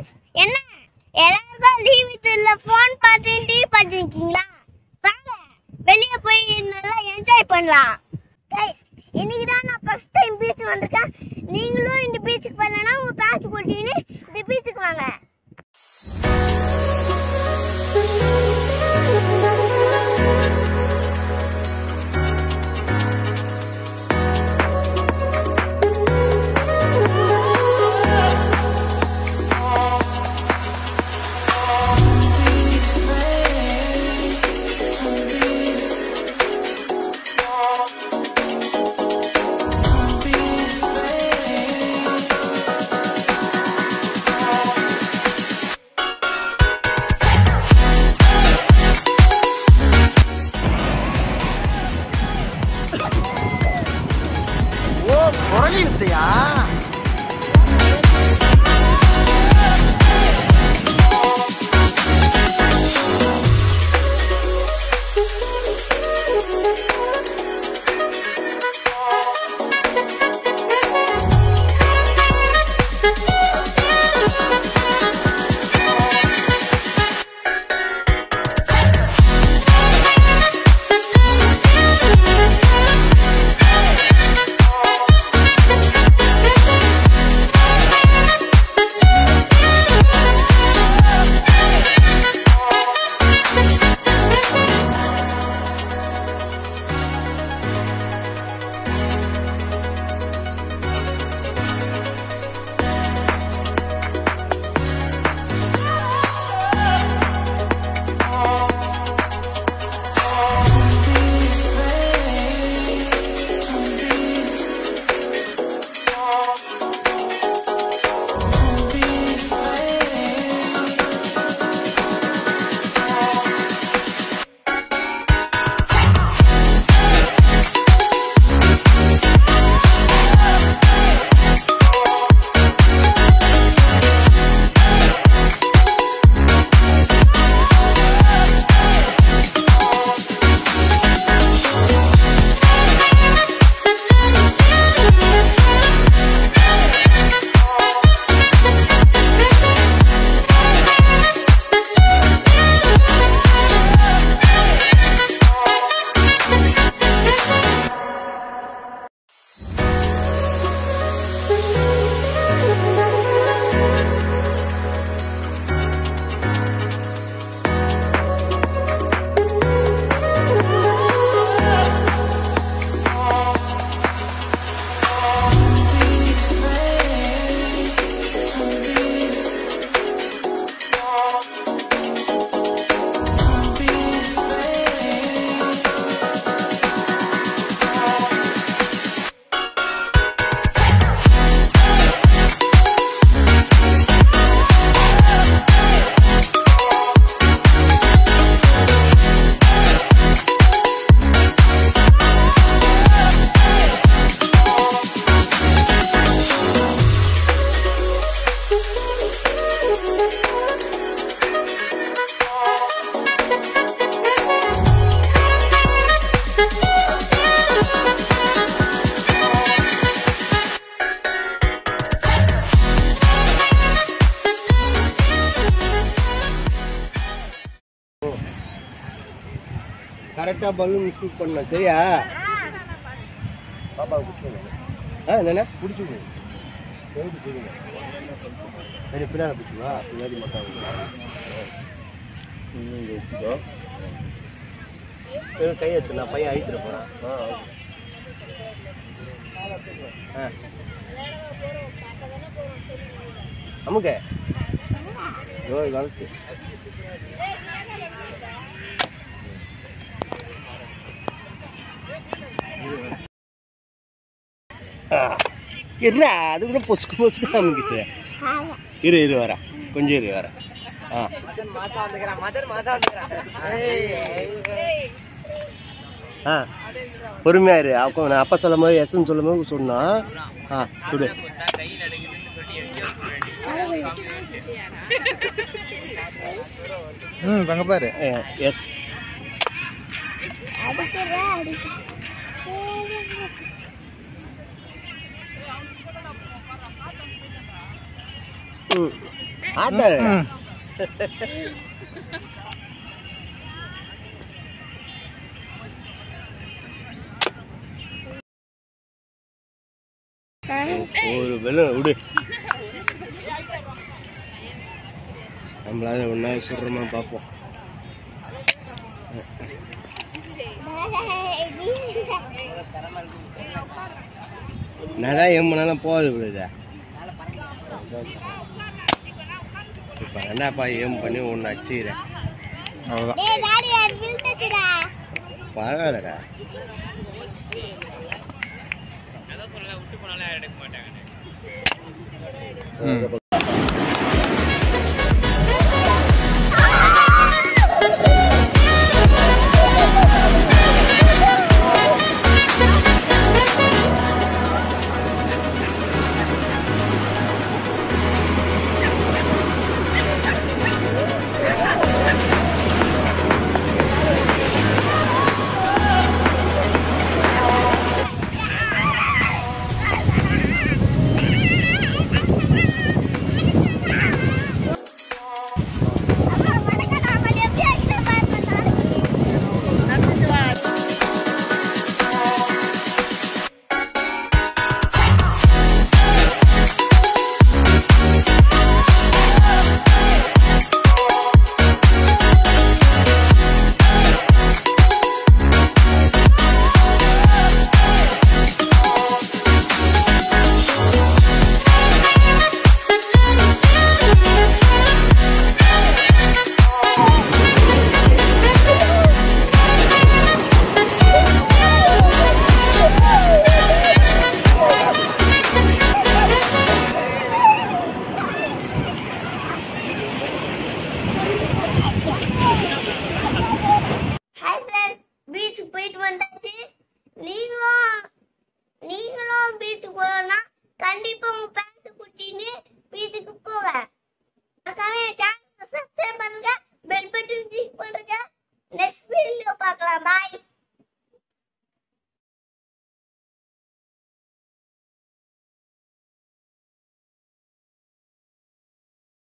Guys என்ன எல்லாருக்கும் leave இதுல ஃபோன் பார்த்து டிவி பார்த்துருக்கீங்களா வாங்க வெளியே போய் நல்லா என்ஜாய் பண்ணலாம் கைஸ் இன்னைக்கு தான் நான் ஃபர்ஸ்ட் டைம் பீச் வந்திருக்கேன் நீங்களும் இந்த பீச்சுக்கு வரலன்னா உங்க பேட்ச் கூட்டின்னு இந்த பீச்சுக்கு வாங்க ஓ குரலி வித்தையா கரெக்டாக பலூன் ஷூட் பண்ணணும் சரியா பாப்பா பிடிச்சிக்கோங்க ஆ என்னண்ணே பிடிச்சிக்கோ சரி பிடிச்சிக்கோங்க சரி பின்னாடி பிடிச்சிக்கோ பின்னாடி மட்டும் இங்கே வச்சுக்கோ கை எடுத்து நான் பையன் அழித்துட்டு போகிறேன் ஆ ஆ அமுக்க ஓ கலத்து என்ன அது கூட பொசுக்கு பொசுக்கு அமுக்கிட்டு இரு இரு வர கொஞ்சம் இரு வர ஆ ஆ பொறுமையா இரு அப்போ நான் அப்பா சொல்லும் போது எஸ்ன்னு சொல்லும் போது சொன்னா ஆ சுடு ம் அங்கே பாரு எஸ் அடிக்கிற அடிக்கிற ம் ஆத்த ம். ஒரு வெள்ளம் விடு நம்மளால ஒன்றா சுடுறோமா பார்ப்போம் நான் ஏன் பண்ணாலும் போகுது விடுதா இப்போ என்னப்பா ஏம் பண்ணி ஒன்று அடிச்சுக்கிறேன் அவ்வளோதான் டேய் டாடி அது விழுந்துச்சுடா பரவாயில்லடா ம்